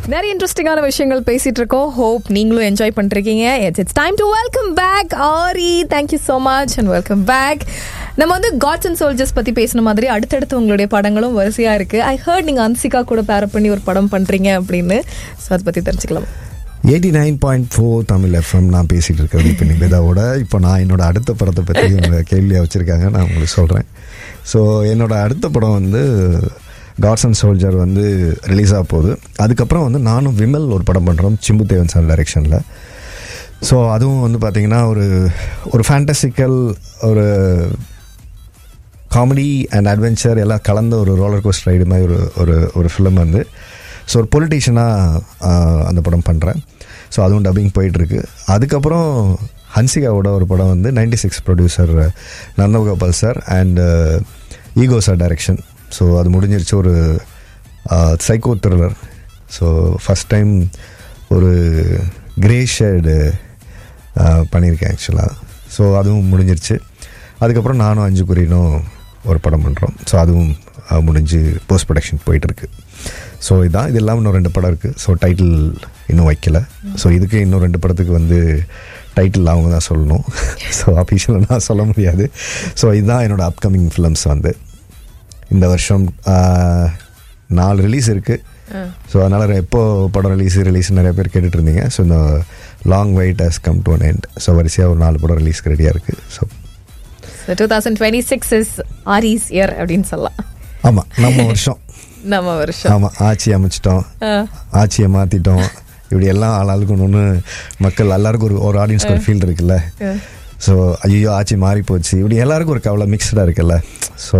நிறைய இன்ட்ரெஸ்டிங்கான விஷயங்கள் பேசிட்டு இருக்கோம் ஹோப் நீங்களும் என்ஜாய் பண்ணிருக்கீங்க it's time to welcome back Aari thank you so much and welcome back நம்ம வந்து காட்ஸ் அண்ட் சோல்ஜர்ஸ் பத்தி பேசின மாதிரி அடுத்தடுத்து உங்களுடைய படங்களும் வரிசையா இருக்கு ஐ ஹர்ட் நீங்க அன்சிகா கூட பேர பண்ணி ஒரு படம் பண்றீங்க அப்படின்னு ஸோ அதை பத்தி தெரிஞ்சுக்கலாம் eighty nine point four Tamil FM நான் பேசிகிட்டு இருக்கிறது இப்போ நிவேதாவோட இப்போ நான் என்னோட அடுத்த படத்தை பற்றி உங்க கேள்வியாக வச்சுருக்காங்க நான் உங்களுக்கு சொல்கிறேன் ஸோ என்னோட அடுத்த படம் வந்து காட்ஸ் அண்ட் சோல்ஜர் வந்து ரிலீஸ் ஆக போகுது அதுக்கப்புறம் வந்து நானும் விமல் ஒரு படம் பண்ணுறோம் சிம்பு தேவன் சார் டைரெக்ஷனில் ஸோ அதுவும் வந்து பார்த்திங்கன்னா ஒரு ஒரு ஃபேண்டசிக்கல் ஒரு காமெடி அண்ட் அட்வென்ச்சர் எல்லாம் கலந்த ஒரு ரோலர் கோஸ்ட் ரைடு மாதிரி ஒரு ஒரு ஒரு ஃபிலிம் வந்து ஸோ ஒரு பொலிட்டீஷியனாக அந்த படம் பண்ணுறேன் ஸோ அதுவும் டப்பிங் போயிட்டுருக்கு அதுக்கப்புறம் ஹன்சிகாவோட ஒரு படம் வந்து ninety six producer Nandagopal sir and Ego sir direction so அது முடிஞ்சிருச்சு ஒரு psycho thriller so first time ஒரு கிரே ஷேடு பண்ணியிருக்கேன் ஆக்சுவலாக ஸோ அதுவும் முடிஞ்சிருச்சு அதுக்கப்புறம் நானும் அஞ்சு குறினும் ஒரு படம் பண்ணுறோம் ஸோ அதுவும் அஹ், முடிஞ்சு போஸ்ட் ப்ரொடக்ஷன் போயிட்டுருக்கு ஸோ இதான் இது இல்லாமல் இன்னும் ரெண்டு படம் இருக்குது ஸோ டைட்டில் இன்னும் வைக்கல ஸோ இதுக்கு இன்னும் ரெண்டு படத்துக்கு வந்து டைட்டில் அவங்க தான் சொல்லணும் ஸோ அஃபிஷியலாக நான் சொல்ல முடியாது ஸோ இதுதான் என்னோடய அப்கமிங் ஃபிலிம்ஸ் வந்து இந்த வருஷம் ஆஹ், நாலு ரிலீஸ் இருக்குது ஸோ அதனால் எப்போ படம் ரிலீஸ் ரிலீஸ் நிறைய பேர் கேட்டுட்டு இருந்தீங்க ஸோ இந்த long wait has come to an end so வரிசையாக ஒரு நாலு படம் ரிலீஸ்க்கு ரெடியாக இருக்குது so two thousand twenty six is Aari's year அப்படின்னு சொல்லலாம் ஆமாம் நம்ம வருஷம் நம்ம வருஷம் ஆமாம் ஆட்சி அமைச்சிட்டோம் ஆ. ஆட்சியை மாற்றிட்டோம் இப்படி எல்லாம் ஆளாளுக்கு ஒன்று மக்கள் எல்லாருக்கும் ஒரு ஒரு ஆடியன்ஸ்க்கு ஒரு ஃபீல் இருக்குல்ல ஸோ ஐயோ ஆட்சி மாறி போச்சு இப்படி எல்லாருக்கும் ஒரு கவலை மிக்சடாக இருக்குல்ல ஸோ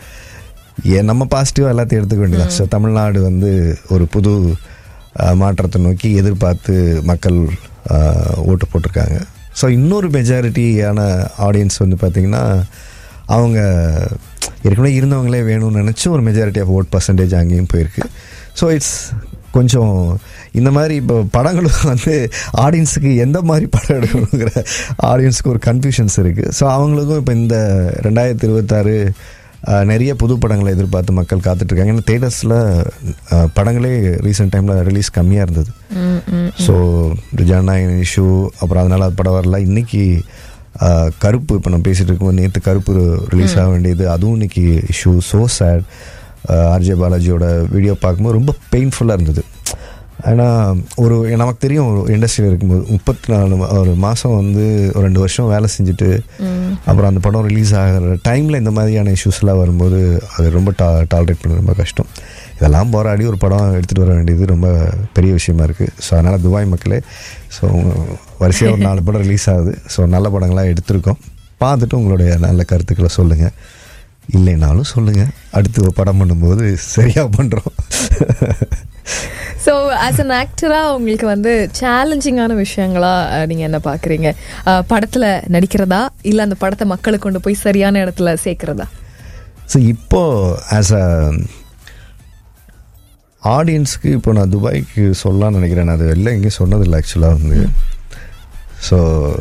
ஏன் நம்ம பாசிட்டிவாக எல்லாத்தையும் எடுத்துக்க வேண்டியதான் ஸோ தமிழ்நாடு வந்து ஒரு புது அஹ், மாற்றத்தை நோக்கி எதிர்பார்த்து மக்கள் அஹ், ஓட்டு போட்டிருக்காங்க ஸோ இன்னொரு மெஜாரிட்டியான ஆடியன்ஸ் வந்து பார்த்திங்கன்னா அவங்க ஏற்கனவே இருந்தவங்களே வேணும்னு நினச்சி ஒரு மெஜாரிட்டி ஆஃப் ஓட் பர்சன்டேஜ் அங்கேயும் போயிருக்கு ஸோ இட்ஸ் கொஞ்சம் இந்த மாதிரி இப்போ படங்களும் வந்து ஆடியன்ஸுக்கு எந்த மாதிரி படம் எடுக்கணுங்கிற ஆடியன்ஸுக்கு ஒரு கன்ஃபியூஷன்ஸ் இருக்குது ஸோ அவங்களுக்கும் இப்போ இந்த ரெண்டாயிரத்தி இருபத்தாறு அஹ், நிறைய புது படங்களை எதிர்பார்த்து மக்கள் காத்துட்ருக்காங்க ஏன்னா தேட்டர்ஸில் படங்களே ரீசெண்ட் டைமில் ரிலீஸ் கம்மியாக இருந்தது ஸோ இந்த ஜனநாயக இஷ்யூ அப்புறம் அதனால் அது படம் வரல இன்னைக்கு அஹ், கருப்பு இப்போ நம்ம பேசிகிட்டு இருக்கும்போது நேற்று கருப்பு ரிலீஸ் ஆக வேண்டியது அதுவும் இன்னைக்கு இஷ்யூ ஸோ சேட் ஆர்ஜே பாலாஜியோட வீடியோ பார்க்கும்போது ரொம்ப பெயின்ஃபுல்லாக இருந்தது ஏன்னா ஒரு நமக்கு தெரியும் ஒரு இண்டஸ்ட்ரியில் இருக்கும்போது முப்பத்தி நாலு மா- ஒரு மாதம் வந்து ஒரு ரெண்டு வருஷம் வேலை செஞ்சுட்டு அப்புறம் அந்த படம் ரிலீஸ் ஆகிற டைமில் இந்த மாதிரியான இஷ்யூஸ்லாம் வரும்போது அது ரொம்ப டா டாலரேட் பண்ண ரொம்ப கஷ்டம் இதெல்லாம் போராடி ஒரு படம் எடுத்துகிட்டு வர வேண்டியது ரொம்ப பெரிய விஷயமா இருக்குது ஸோ அதனால் துபாய் மக்களே ஸோ வரிசையாக ஒரு நாலு படம் ரிலீஸ் ஆகுது ஸோ நல்ல படங்களாக எடுத்திருக்கோம் பார்த்துட்டு உங்களுடைய நல்ல கருத்துக்களை சொல்லுங்கள் இல்லைனாலும் சொல்லுங்கள் அடுத்து ஒரு படம் பண்ணும்போது சரியாக பண்ணுறோம் ஸோ ஆஸ் அன் ஆக்டராக உங்களுக்கு வந்து சேலஞ்சிங்கான விஷயங்களா அஹ், நீங்க என்ன பாக்குறீங்க அஹ், படத்துல நடிக்கிறதா இல்ல அந்த படத்தை மக்களுக்கு கொண்டு போய் சரியான இடத்துல சேர்க்கிறதா ஸோ இப்போ ஆஸ் அ ஆடியன்ஸ்க்கு இப்போ நான் துபாய்க்கு சொல்லலாம்னு நினைக்கிறேன் நான் அது வெளில எங்கேயும் சொன்னதில்லை ஆக்சுவலாக வந்து ஸோ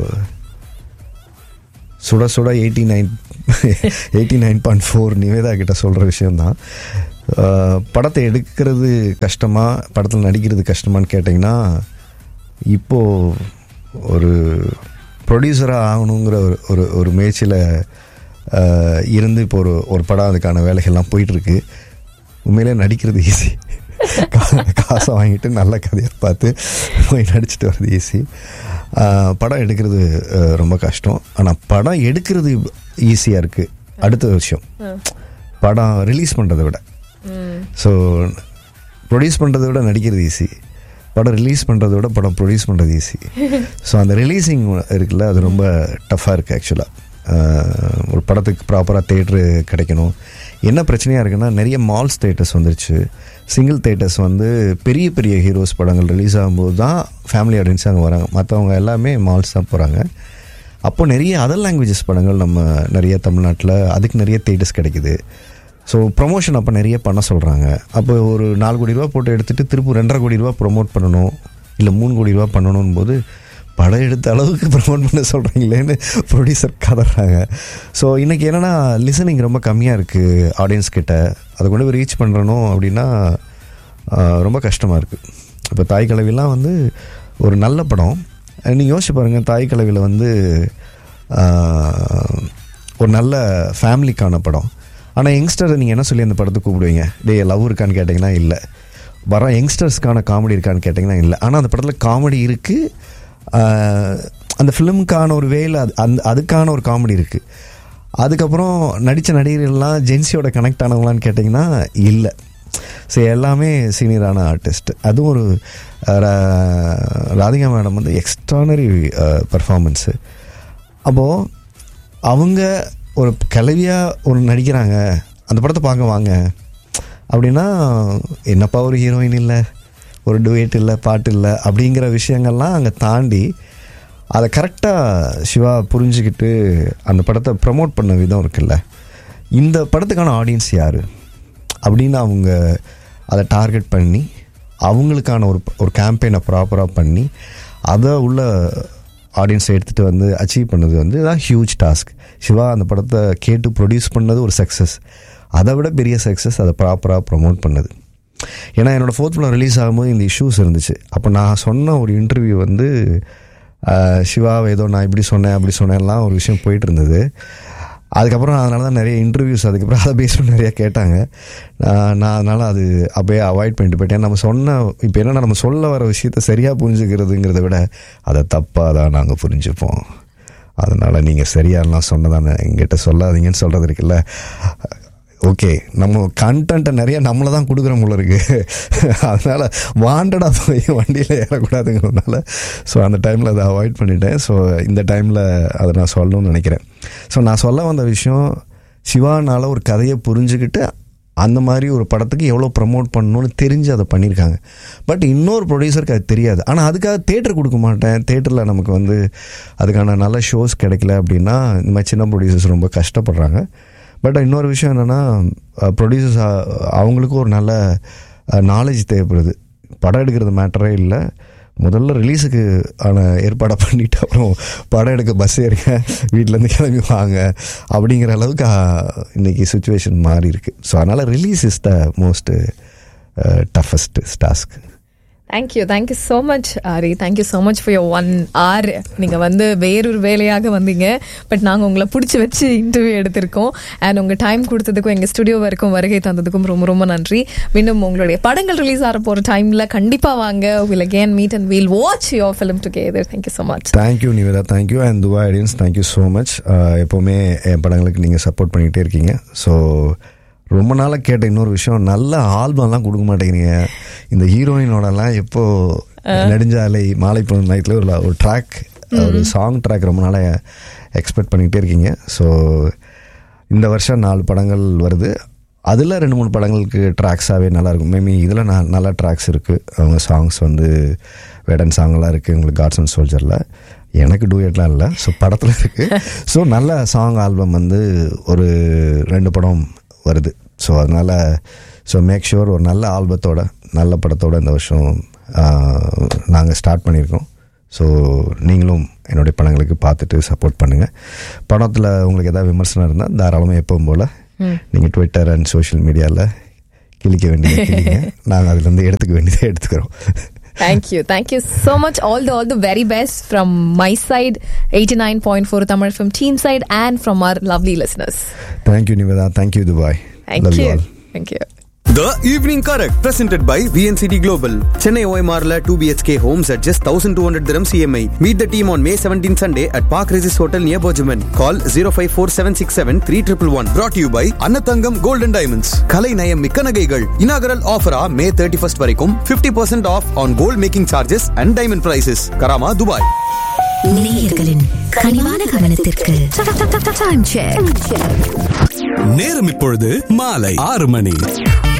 சுட சுட eighty nine eighty nine point four Nivetha கிட்ட சொல்கிற விஷயந்தான் அஹ், படத்தை எடுக்கிறது கஷ்டமா படத்தில் நடிக்கிறது கஷ்டமான்னு கேட்டிங்கன்னா இப்போது ஒரு ப்ரொடியூசராக ஆகணுங்கிற ஒரு ஒரு ஒரு முயற்சியில் அஹ், இருந்து இப்போ ஒரு ஒரு படம் அதுக்கான வேலைகள்லாம் போயிட்டுருக்கு உண்மையிலே நடிக்கிறது ஈஸி காசை வாங்கிட்டு நல்ல கதையை பார்த்து போய் நடிச்சிட்டு வர்றது ஈஸி படம் எடுக்கிறது அஹ், ரொம்ப கஷ்டம் ஆனால் படம் எடுக்கிறது ஈஸியாக இருக்குது அடுத்த விஷயம் படம் ரிலீஸ் பண்ணுறதை விட ஸோ ப்ரொடியூஸ் பண்ணுறதை விட நடிக்கிறது ஈஸி படம் ரிலீஸ் பண்ணுறதை விட படம் ப்ரொடியூஸ் பண்ணுறது ஈஸி ஸோ அந்த ரிலீஸிங் இருக்குல்ல அது ரொம்ப டஃப்பாக இருக்குது ஆக்சுவலாக ஒரு படத்துக்கு ப்ராப்பராக தேட்ரு கிடைக்கணும் என்ன பிரச்சனையாக இருக்குன்னா நிறைய மால்ஸ் தேட்டர்ஸ் வந்துருச்சு சிங்கிள் தேட்டர்ஸ் வந்து பெரிய பெரிய ஹீரோஸ் படங்கள் ரிலீஸ் ஆகும்போது தான் ஃபேமிலி ஆடியன்ஸ் அங்கே வராங்க மற்றவங்க எல்லாமே மால்ஸ் தான் போகிறாங்க அப்போ நிறைய அதர் லாங்குவேஜஸ் படங்கள் நம்ம நிறைய தமிழ்நாட்டில் அதுக்கு நிறைய தேட்டர்ஸ் கிடைக்குது ஸோ ப்ரொமோஷன் அப்போ நிறைய பண்ண சொல்கிறாங்க அப்போ ஒரு நாலு கோடி ரூபா போட்டு எடுத்துகிட்டு திருப்பி ரெண்டரை கோடி ரூபா ப்ரொமோட் பண்ணணும் இல்லை மூணு கோடி ரூபா பண்ணணும் போது படம் எடுத்த அளவுக்கு ப்ரமோட் பண்ண சொல்கிறீங்களேன்னு ப்ரொடியூசர் கதறாங்க ஸோ இன்றைக்கி என்னென்னா லிசனிங் ரொம்ப கம்மியாக இருக்குது ஆடியன்ஸ் கிட்ட அதை கொண்டு போய் ரீச் பண்ணுறணும் அப்படின்னா ஆஹ், ரொம்ப கஷ்டமாக இருக்குது இப்போ தாய் கிழவிலாம் வந்து ஒரு நல்ல படம் நீங்கள் யோசிச்சு பாருங்கள் தாய் கிழவியில் வந்து ஆஹ், ஒரு நல்ல ஃபேமிலிக்கான படம் ஆனால் யங்ஸ்டரை நீங்கள் என்ன சொல்லி அந்த படத்தை கூப்பிடுவீங்க டே லவ் இருக்கான்னு கேட்டிங்கன்னா இல்லை வர யங்ஸ்டர்ஸ்க்கான காமெடி இருக்கான்னு கேட்டிங்கன்னா இல்லை ஆனால் அந்த படத்தில் காமெடி இருக்குது அந்த ஃபிலிமுக்கான ஒரு வேலை அது அந்த அதுக்கான ஒரு காமெடி இருக்குது அதுக்கப்புறம் நடித்த நடிகர்கள்லாம் ஜென்சியோட கனெக்ட் ஆனவங்களான்னு கேட்டிங்கன்னா இல்லை ஸோ எல்லாமே சீனியரான ஆர்டிஸ்ட் அதுவும் ஒரு அஹ், ரா- ராதிகா மேடம் வந்து எக்ஸ்ட்ரானரி பர்ஃபார்மன்ஸு அப்போது அவங்க ஒரு கிளவியாக ஒரு நடிக்கிறாங்க அந்த படத்தை பார்க்க வாங்க அப்படின்னா என்னப்பா ஒரு ஹீரோயின் இல்லை ஒரு டுவேட் இல்லை பாட்டு இல்லை அப்படிங்கிற விஷயங்கள்லாம் அங்கே தாண்டி அதை கரெக்டாக சிவா புரிஞ்சுக்கிட்டு அந்த படத்தை ப்ரமோட் பண்ண விதம் இருக்குல்ல இந்த படத்துக்கான ஆடியன்ஸ் யார் அப்படின்னு அவங்க அதை டார்கெட் பண்ணி அவங்களுக்கான ஒரு ஒரு கேம்பெயினை ப்ராப்பராக பண்ணி அதை உள்ள ஆடியன்ஸை எடுத்துகிட்டு வந்து அச்சீவ் பண்ணது வந்து தான் ஹியூஜ் டாஸ்க் சிவா அந்த படத்தை கேட்டு ப்ரொடியூஸ் பண்ணது ஒரு சக்ஸஸ் அதை விட பெரிய சக்ஸஸ் அதை ப்ராப்பராக ப்ரமோட் பண்ணது ஏன்னா என்னோடய ஃபோர்த் படம் ரிலீஸ் ஆகும்போது இந்த இஷ்யூஸ் இருந்துச்சு அப்போ நான் சொன்ன ஒரு இன்டர்வியூ வந்து ஆஹ், சிவா ஏதோ நான் இப்படி சொன்னேன் அப்படி சொன்னேன்லாம் ஒரு விஷயம் போயிட்டு இருந்தது அதுக்கப்புறம் அதனால தான் நிறைய இன்டர்வியூஸ் அதுக்கப்புறம் அதை பேஸ் பண்ணி நிறைய கேட்டாங்க ஆஹ், நான் அதனால் அது அப்படியே அவாய்ட் பண்ணிட்டு போயிட்டேன் நம்ம சொன்ன இப்போ என்னென்னா நம்ம சொல்ல வர விஷயத்த சரியாக புரிஞ்சுக்கிறதுங்கிறத விட அதை தப்பாக தான் நாங்கள் புரிஞ்சுப்போம் அதனால் நீங்கள் சரியாலாம் சொன்னதானே எங்கிட்ட சொல்லாதீங்கன்னு சொல்கிறது இருக்குல்ல ஓகே நம்ம கண்டென்ட்டை நிறைய நம்மளை தான் கொடுக்குற போல இருக்கு அதனால் வாண்டடாக போய் வண்டியில் ஏறக்கூடாதுங்கிறதுனால ஸோ அந்த டைமில் அதை அவாய்ட் பண்ணிட்டேன் ஸோ இந்த டைமில் அதை நான் சொல்லணும்னு நினைக்கிறேன் ஸோ நான் சொல்ல வந்த விஷயம் சிவானால ஒரு கதையை புரிஞ்சுக்கிட்டு அந்த மாதிரி ஒரு படத்துக்கு எவ்வளோ ப்ரமோட் பண்ணணும்னு தெரிஞ்சு அதை பண்ணியிருக்காங்க பட் இன்னொரு ப்ரொடியூசருக்கு அது தெரியாது ஆனால் அதுக்காக தேட்டர் கொடுக்க மாட்டேன் தேட்டரில் நமக்கு வந்து அதுக்கான நல்ல ஷோஸ் கிடைக்கல அப்படின்னா இந்த மாதிரி சின்ன ப்ரொடியூசர்ஸ் ரொம்ப கஷ்டப்படுறாங்க பட் இன்னொரு விஷயம் என்னென்னா ப்ரொடியூசர்ஸ் அவங்களுக்கும் ஒரு நல்ல நாலேஜ் தேவைப்படுது படம் எடுக்கிறது மேட்டரே இல்லை முதல்ல ரிலீஸுக்கு ஆன ஏற்பாடை பண்ணிட்டு அப்புறம் படம் எடுக்க பஸ் ஏறுங்க வீட்டிலேருந்து கிளம்பி வாங்க அப்படிங்கிற அளவுக்கு அஹ், இன்னைக்கு சுச்சுவேஷன் மாறி இருக்கு ஸோ அதனால் release is the most toughest task thank you thank you so much Aari thank you so much for your one hour நீங்கள் வந்து வேறொரு வேலையாக வந்தீங்க பட் நாங்கள் உங்களை பிடிச்சி வச்சு இன்டர்வியூ எடுத்திருக்கோம் அண்ட் உங்கள் டைம் கொடுத்ததுக்கும் எங்கள் ஸ்டுடியோ வரைக்கும் வருகை தந்ததுக்கும் ரொம்ப ரொம்ப நன்றி மீண்டும் உங்களுடைய படங்கள் ரிலீஸ் ஆக போகிற டைமில் கண்டிப்பாக வாங்க will again meet and we'll watch your film together thank you so much thank you Nivetha thank you and to our audience thank you so much எப்போவுமே என் படங்களுக்கு நீங்கள் சப்போர்ட் பண்ணிகிட்டே இருக்கீங்க ஸோ ரொம்ப நாளாக கேட்ட இன்னொரு விஷயம் நல்ல ஆல்பம்லாம் கொடுக்க மாட்டேங்கிறீங்க இந்த ஹீரோயினோடலாம் எப்போ நெடுஞ்சாலை மாலை பொழுது நைட்டில் ஒரு ஒரு ட்ராக் ஒரு சாங் ட்ராக் ரொம்ப நாளாக எக்ஸ்பெக்ட் பண்ணிக்கிட்டே இருக்கீங்க ஸோ இந்த வருஷம் நாலு படங்கள் வருது அதில் ரெண்டு மூணு படங்களுக்கு ட்ராக்ஸாகவே நல்லாயிருக்கும் மேபி இதில் நான் நல்ல ட்ராக்ஸ் இருக்குது அவங்க சாங்ஸ் வந்து வேடன் சாங்லாம் இருக்குது உங்களுக்கு காட்ஸ் அண்ட் சோல்ஜரில் எனக்கு டூயட்லாம் இல்லை ஸோ படத்தில் இருக்குது ஸோ நல்ல சாங் ஆல்பம் வந்து ஒரு ரெண்டு படம் வருது ஸோ அதனால் ஸோ மேக் ஷுவர் ஒரு நல்ல ஆல்பத்தோட நல்ல படத்தோட இந்த வருஷம் நாங்கள் ஸ்டார்ட் பண்ணியிருக்கோம் ஸோ நீங்களும் என்னுடைய படங்களுக்கு பார்த்துட்டு சப்போர்ட் பண்ணுங்கள் படத்தில் உங்களுக்கு ஏதாவது விமர்சனம் இருந்தால் தாராளமாக எப்பவும் போல் நீங்கள் ட்விட்டர் அண்ட் சோஷியல் மீடியாவில் கிழிக்க வேண்டியதை கிளிங்க நாங்கள் அதுலேருந்து எடுத்துக்க வேண்டியதை எடுத்துக்கிறோம் Thank you. Thank you so much. All the all the very best from my side, 89.4 Tamil from team side and from our lovely listeners. Thank you Nivetha thank you Dubai Thank Love you. all. Thank you. The Evening Correct, presented by VNCT Global. Chennai OMRல 2 BHK homes at just 1200 dirhams EMI. Meet the team on May 17 Sunday at Park Regis Hotel near Bojaman. Call 054767311. Brought to you by Annathangam Gold and Diamonds. கலை நயம் மிக்க நகைகள் inaugural offer ஆ May 31st வரைக்கும் 50% off on gold making charges and diamond prices. Karama, Dubai. நேயர்களின் கனிவான கவனத்திற்கு Time check. நேரம் இப்பொழுது மாலை ஆறு மணி